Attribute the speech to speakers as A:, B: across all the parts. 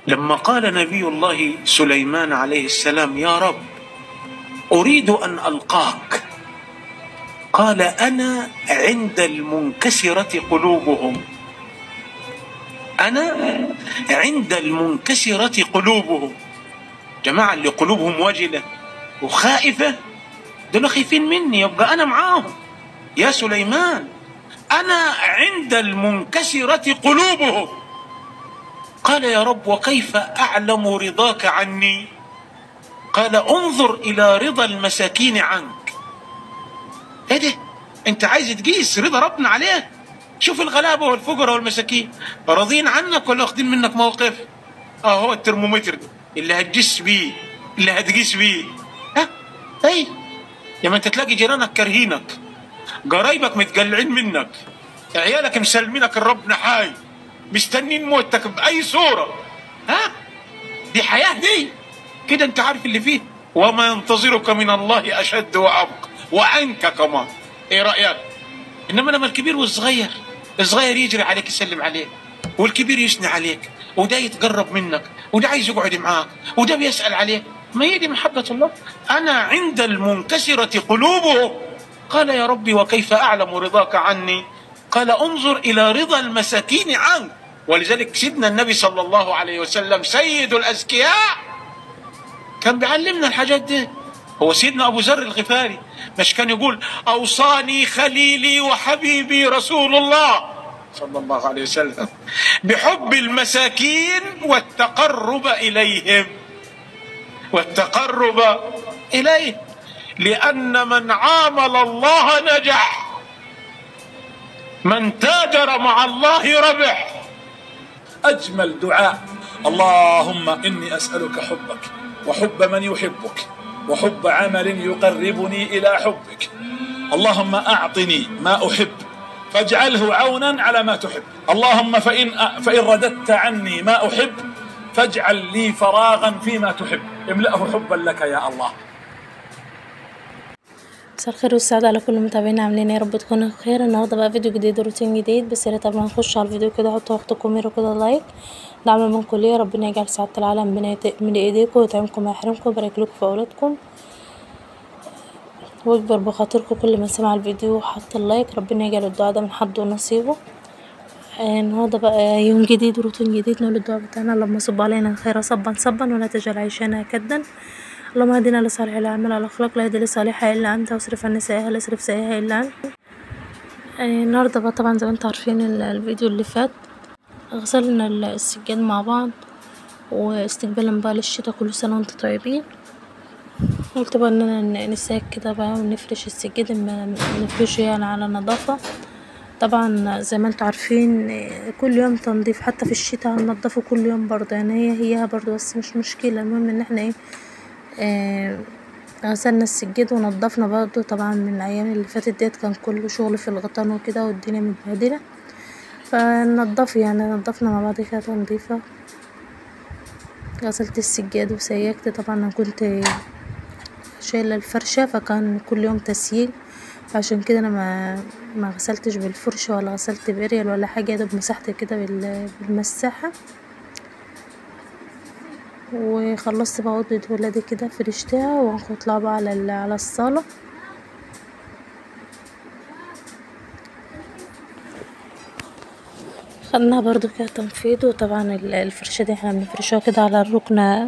A: لما قال نبي الله سليمان عليه السلام يا رب أريد أن ألقاك قال أنا عند المنكسرة قلوبهم أنا عند المنكسرة قلوبهم جماعة اللي قلوبهم وجلة وخائفة دول خايفين مني يبقى أنا معاهم يا سليمان أنا عند المنكسرة قلوبهم قال يا رب وكيف أعلم رضاك عني قال انظر إلى رضا المساكين عنك ايه ده انت عايز تقيس رضا ربنا عليه شوف الغلابة والفقراء والمساكين راضين عنك ولا واخدين منك موقف اه هو الترمومتر ده اللي هتجس بيه اللي هتقيس بيه ها اي يا ما انت تلاقي جيرانك كارهينك قرايبك متقلعين منك عيالك مسلمينك الرب حي مستنين موتك بأي صورة ها دي حياة دي كده انت عارف اللي فيه وما ينتظرك من الله أشد وأبقى وأنك كمان ايه رأيك انما لما الكبير والصغير الصغير يجري عليك يسلم عليك والكبير يثني عليك وده يتقرب منك وده عايز يقعد معاك وده بيسأل عليك ما هي دي محبة الله أنا عند المنكسرة قلوبهم قال يا ربي وكيف أعلم رضاك عني قال انظر إلى رضا المساكين عنك ولذلك سيدنا النبي صلى الله عليه وسلم سيد الأذكياء كان بيعلمنا الحاجات دي هو سيدنا أبو ذر الغفاري مش كان يقول أوصاني خليلي وحبيبي رسول الله صلى الله عليه وسلم بحب المساكين والتقرب إليهم والتقرب إليه لأن من عامل الله نجح من تاجر مع الله ربح
B: أجمل دعاء اللهم إني أسألك حبك وحب من يحبك وحب عمل يقربني إلى حبك اللهم أعطني ما أحب فاجعله عونا على ما تحب اللهم فإن, فإن رددت عني ما أحب فاجعل لي فراغا فيما تحب املأه حبا لك يا الله
C: مساء الخير والسعادة على كل متابعينا عاملين ايه يا رب تكونوا بخير النهارده بقى فيديو جديد وروتين جديد بس يا ريت قبل ما نخش على الفيديو كده حطوا اختكم ميرو كده لايك دعم منكم ليا ربنا يجعل سعادة العالم بين من ايديكم ويطعمكم ويحرمكم ويبارك لكم في اولادكم ويكبر بخاطركم كل ما سمع الفيديو وحط اللايك ربنا يجعل الدعاء ده من حد ونصيبه آه، النهارده بقى يوم جديد وروتين جديد نقول الدعاء بتاعنا اللهم صب علينا الخير صبا صبا ولا تجعل عيشنا كدا اللهم اهدنا لصالح الاعمال على الاخلاق لا يهدي لصالحها الا انت واصرف عنا سيئها لا يصرف سيئها الا انت آه، النهارده بقى طبعا زي ما انتم عارفين ال- الفيديو اللي فات غسلنا ال- السجاد مع بعض واستقبالا بقى للشتا كل سنه وانتم طيبين قلت بقى اننا ن- نساك كده بقى ونفرش السجاد ما نفرشه يعني على نظافه طبعا زي ما انتم عارفين آه، كل يوم تنظيف حتى في الشتاء هننضفه كل يوم برضه يعني هي هي برضه بس مش مشكله المهم ان احنا ايه آه، غسلنا السجاد ونضفنا برضه طبعا من الايام اللي فاتت ديت كان كله شغل في الغطان وكده والدنيا متبهدله فنضف يعني نضفنا مع بعض كده تنظيفه غسلت السجاد وسيكت طبعا انا كنت شايله الفرشه فكان كل يوم تسييل فعشان كده انا ما ما غسلتش بالفرشه ولا غسلت باريال ولا حاجه يا دوب مسحت كده بال- بالمساحه وخلصت بقى اوضه ولادي كده فرشتها وهطلع بقى على ال- على الصاله خدناها برضو كده تنفيض وطبعا ال- الفرشة دي احنا بنفرشها كده على الركنة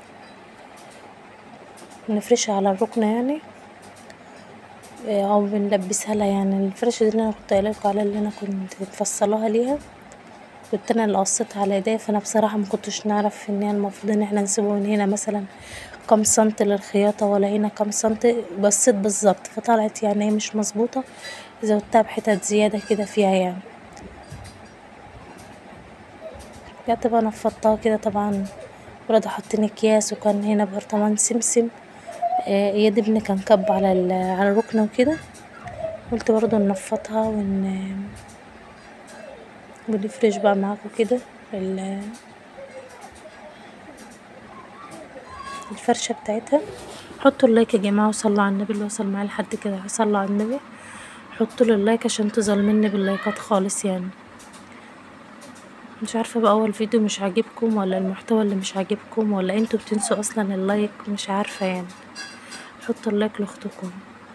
C: بنفرشها على الركنة يعني إيه، او بنلبسها لها يعني الفرشة دي اللي انا كنت قايله لكم عليها اللي انا كنت مفصلاها ليها كنت انا اللي قصيتها على ايديا فانا بصراحة ما كنتش نعرف ان هي المفروض ان احنا نسيبه من هنا مثلا كام سنتي للخياطة ولا هنا كام سنتي بصيت بالظبط فطلعت يعني هي مش مظبوطة زودتها بحتت زيادة كده فيها يعني جت بقى نفضتها كده طبعا ولاد حاطين اكياس وكان هنا برطمان سمسم آه، اياد ابني كان كب على ال- على الركنة وكده قلت برضه ننفضها ون ونفرش بقى معاكم كده ال- الفرشة بتاعتها حطوا اللايك يا جماعة وصلوا على النبي اللي وصل معايا لحد كده صلوا على النبي حطوا له اللايك عشان تظلمني باللايكات خالص يعني مش عارفة بقى هو الفيديو مش عاجبكم ولا المحتوى اللي مش عاجبكم ولا انتوا بتنسوا اصلا اللايك مش عارفة يعني حطوا اللايك لاختكم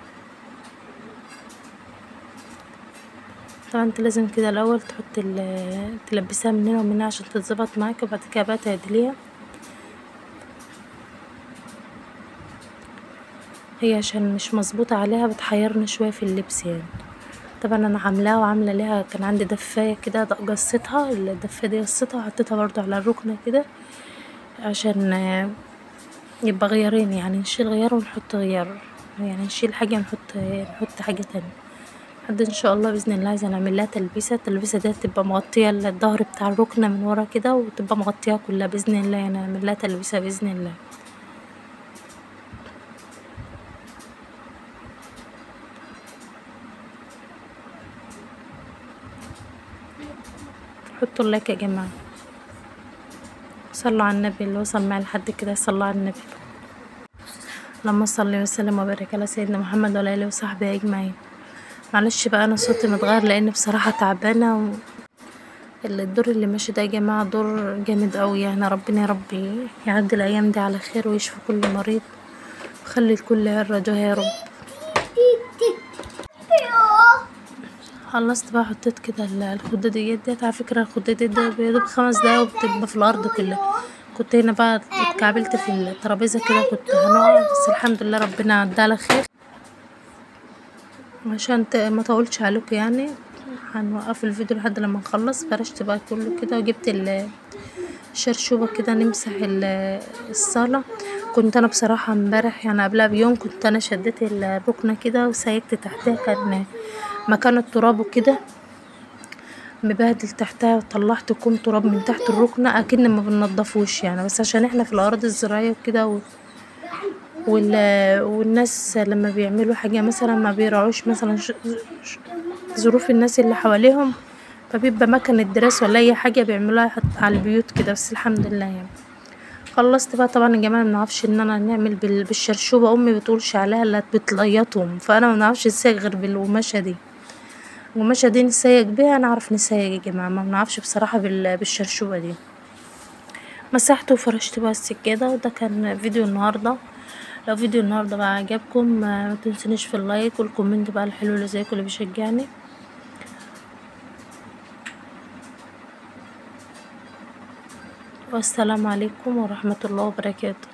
C: طبعا انت لازم كده الاول تحط ال تلبسها من هنا ومن هنا عشان تتظبط معاك وبعد كده بقى تعدليها هي عشان مش مظبوطة عليها بتحيرني شوية في اللبس يعني طبعا انا عاملاها وعاملة ليها كان عندي دفاية كده قصيتها الدفاية دي قصيتها وحطيتها برضو على الركنة كده عشان آه، يبقى غيارين يعني نشيل غيار ونحط غيار يعني نشيل حاجة نحط نحط حاجة تانية لحد ان شاء الله باذن الله عايزة نعمل لها تلبيسة التلبيسة دي تبقى مغطية الظهر بتاع الركنة من ورا كده وتبقى مغطياها كلها باذن الله يعني نعمل لها تلبيسة باذن الله حطوا اللايك يا جماعة صلوا على النبي اللي وصل معي لحد كده صلوا على النبي اللهم صل وسلم وبارك على سيدنا محمد وعلى اله وصحبه اجمعين معلش بقى انا صوتي متغير لان بصراحه تعبانه و... الدور اللي ماشي ده يا جماعه دور جامد قوي يعني ربنا يا ربي يعدي الايام دي على خير ويشفي كل مريض ويخلي الكل رجاها يا رب خلصت بقى حطيت كده ال- الخدة ديت ديت على فكرة الخدة ديت ده بيدوب خمس دقايق وبتبقى في الأرض كلها كنت هنا بقى اتكعبلت في الترابيزة كده كنت هنقع بس الحمد لله ربنا عدى على خير عشان ت- ما طولش عليكم يعني هنوقف الفيديو لحد لما نخلص فرشت بقى كله كده وجبت ال- الشرشوبة كده نمسح ال- الصالة كنت انا بصراحة امبارح يعني قبلها بيوم كنت انا شديت الركنة كده وسيكت تحتها كان مكان التراب وكده مبهدل تحتها وطلعت كوم تراب من تحت الركنة اكن ما بنضفوش يعني بس عشان احنا في الاراضي الزراعية وكده و... وال... والناس لما بيعملوا حاجة مثلا ما بيراعوش مثلا ش... ش... ظروف الناس اللي حواليهم فبيبقى مكان الدراسة ولا اي حاجة بيعملوها حت- على البيوت كده بس الحمد لله يعني خلصت بقى طبعا يا جماعه ما نعرفش ان انا نعمل بال- بالشرشوبه امي بتقولش عليها الا بتليطهم فانا ما نعرفش نسيق غير بالقماشه دي القماشه دي نسيق بيها نعرف نسيق يا جماعه ما بنعرفش بصراحه بال- بالشرشوبه دي مسحت وفرشت بقى السجاده وده كان فيديو النهارده لو فيديو النهارده بقى عجبكم ما ما تنسونيش في اللايك والكومنت بقى الحلو اللي زيكم اللي بيشجعني والسلام عليكم ورحمه الله وبركاته